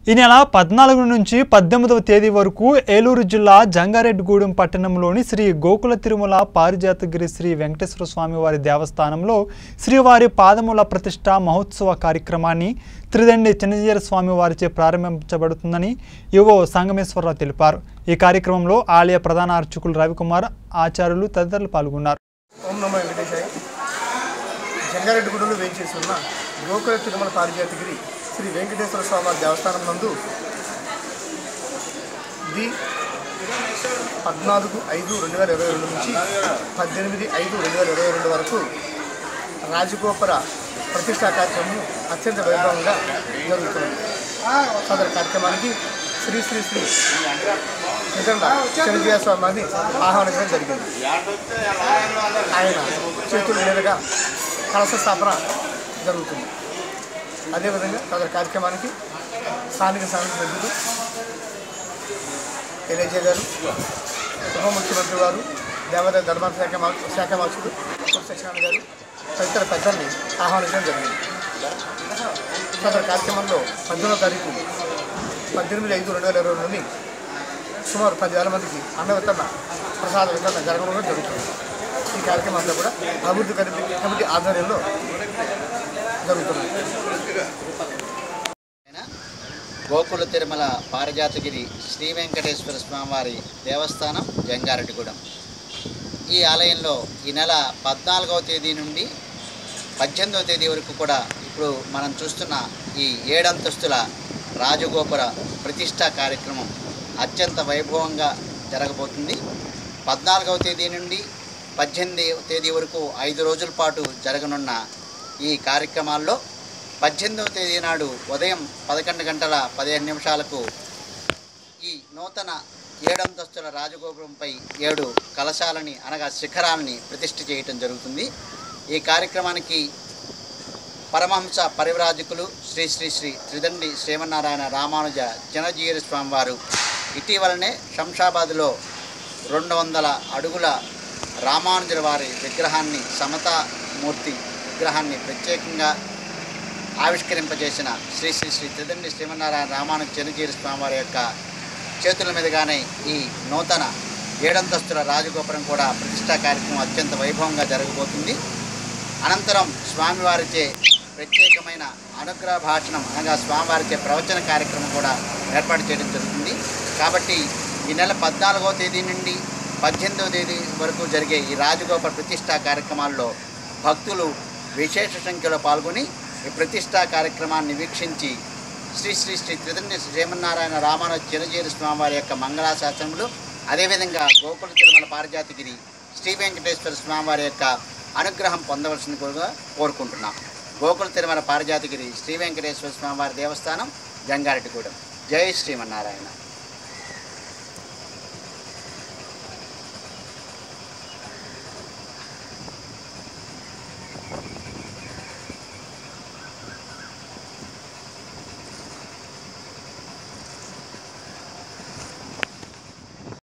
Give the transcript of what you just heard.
ఈ నెల పద్నాలుగు నుంచి పద్దెనిమిదవ తేదీ వరకు ఏలూరు జిల్లా జంగారెడ్డిగూడెం పట్టణంలోని శ్రీ గోకుల తిరుమల పారిజాతగిరి శ్రీ వెంకటేశ్వర స్వామి వారి దేవస్థానంలో శ్రీవారి పాదముల ప్రతిష్ట మహోత్సవ కార్యక్రమాన్ని త్రిదండి చిన్నజీర స్వామి వారిచే ప్రారంభించబడుతుందని యువో సంగమేశ్వరరావు తెలిపారు ఈ కార్యక్రమంలో ఆలయ ప్రధాన అర్చకులు రవికుమార్ ఆచార్యులు తదితరులు పాల్గొన్నారు ఓం నమో వెంకటేశాయ జంగారెడ్డిగూడలో వేయించేసి ఉన్న గోకుల తిరుమల పారిజాతగిరి శ్రీ వెంకటేశ్వర స్వామి వారి దేవస్థానం నందు ది పద్నాలుగు ఐదు రెండు వేల ఇరవై రెండు నుంచి పద్దెనిమిది ఐదు రెండు వేల ఇరవై రెండు వరకు రాజగోపుర ప్రతిష్టా కార్యక్రమం అత్యంత వైభవంగా జరుగుతుంది సదరు కార్యక్రమానికి శ్రీ శ్రీ శ్రీ నిజంగా చిరంజీవి స్వామి వారిని ఆహ్వానించడం జరిగింది ఆయన చేతుల మీదుగా కలశ స్థాపన జరుగుతుంది అదేవిధంగా సదరు కార్యక్రమానికి స్థానిక శాసన సభ్యులు ఎల్ఏజే గారు ఉప ముఖ్యమంత్రి గారు దేవాదాయ ధర్మాన శాఖ మా- శాఖ మార్చుడు సత్యనారాయణ గారు తదితర పెద్దల్ని ఆహ్వానించడం జరిగింది సదరు కార్యక్రమంలో పద్దెనిమిదో తారీఖు పద్దెనిమిది ఐదు రెండు వేల ఇరవై నుండి సుమారు పదివేల మందికి అన్న వితరణ ప్రసాద వితరణ జరగడం జరుగుతుంది ఈ కార్యక్రమం అంతా కూడా అభివృద్ధి కమిటీ కమిటీ ఆధ్వర్యంలో జరుగుతుంది గోకుల తిరుమల పారిజాతగిరి శ్రీ వెంకటేశ్వర స్వామివారి దేవస్థానం జంగారెడ్డిగూడెం ఈ ఆలయంలో ఈ నెల పద్నాలుగవ తేదీ నుండి పద్దెనిమిదవ తేదీ వరకు కూడా ఇప్పుడు మనం చూస్తున్న ఈ ఏడంతస్తుల రాజగోపుర ప్రతిష్టా కార్యక్రమం అత్యంత వైభవంగా జరగబోతుంది పద్నాలుగవ తేదీ నుండి పద్దెనిమిదవ తేదీ వరకు ఐదు రోజుల పాటు జరగనున్న ఈ కార్యక్రమాల్లో పద్దెనిమిదవ తేదీ నాడు ఉదయం పదకొండు గంటల పదిహేను నిమిషాలకు ఈ నూతన ఏడంతస్తుల రాజగోపురంపై ఏడు కలశాలని అనగా శిఖరాలని ప్రతిష్ఠ చేయటం జరుగుతుంది ఈ కార్యక్రమానికి పరమహంస పరివ్రాజకులు శ్రీ శ్రీ శ్రీ త్రిదండి శ్రీమన్నారాయణ రామానుజ జనజీర స్వామివారు ఇటీవలనే శంషాబాద్లో రెండు వందల అడుగుల రామానుజుల వారి విగ్రహాన్ని సమతామూర్తి విగ్రహాన్ని ప్రత్యేకంగా ఆవిష్కరింపజేసిన శ్రీ శ్రీ శ్రీ త్రిదండి శ్రీమన్నారాయణ రామానుజ జనజీర స్వామివారి యొక్క చేతుల మీదుగానే ఈ నూతన ఏడంతస్తుల రాజగోపురం కూడా ప్రతిష్టా కార్యక్రమం అత్యంత వైభవంగా జరగబోతుంది అనంతరం స్వామివారిచే ప్రత్యేకమైన అనుగ్రహ భాషణం అనగా స్వామివారిచే ప్రవచన కార్యక్రమం కూడా ఏర్పాటు చేయడం జరుగుతుంది కాబట్టి ఈ నెల పద్నాలుగవ తేదీ నుండి పద్దెనిమిదవ తేదీ వరకు జరిగే ఈ రాజగోపుర ప్రతిష్టా కార్యక్రమాల్లో భక్తులు విశేష సంఖ్యలో పాల్గొని ఈ ప్రతిష్టా కార్యక్రమాన్ని వీక్షించి శ్రీ శ్రీ శ్రీ త్రిదండి శ్రీమన్నారాయణ రామానుజ చిరజీరి స్వామివారి యొక్క మంగళాశాసనములు అదేవిధంగా గోకుల తిరుమల పారిజాతగిరి శ్రీ వెంకటేశ్వర స్వామివారి యొక్క అనుగ్రహం పొందవలసిందిగా కోరుకుంటున్నాం గోకుల తిరుమల పారిజాతగిరి శ్రీ వెంకటేశ్వర స్వామివారి దేవస్థానం జంగారెడ్డిగూడెం జై శ్రీమన్నారాయణ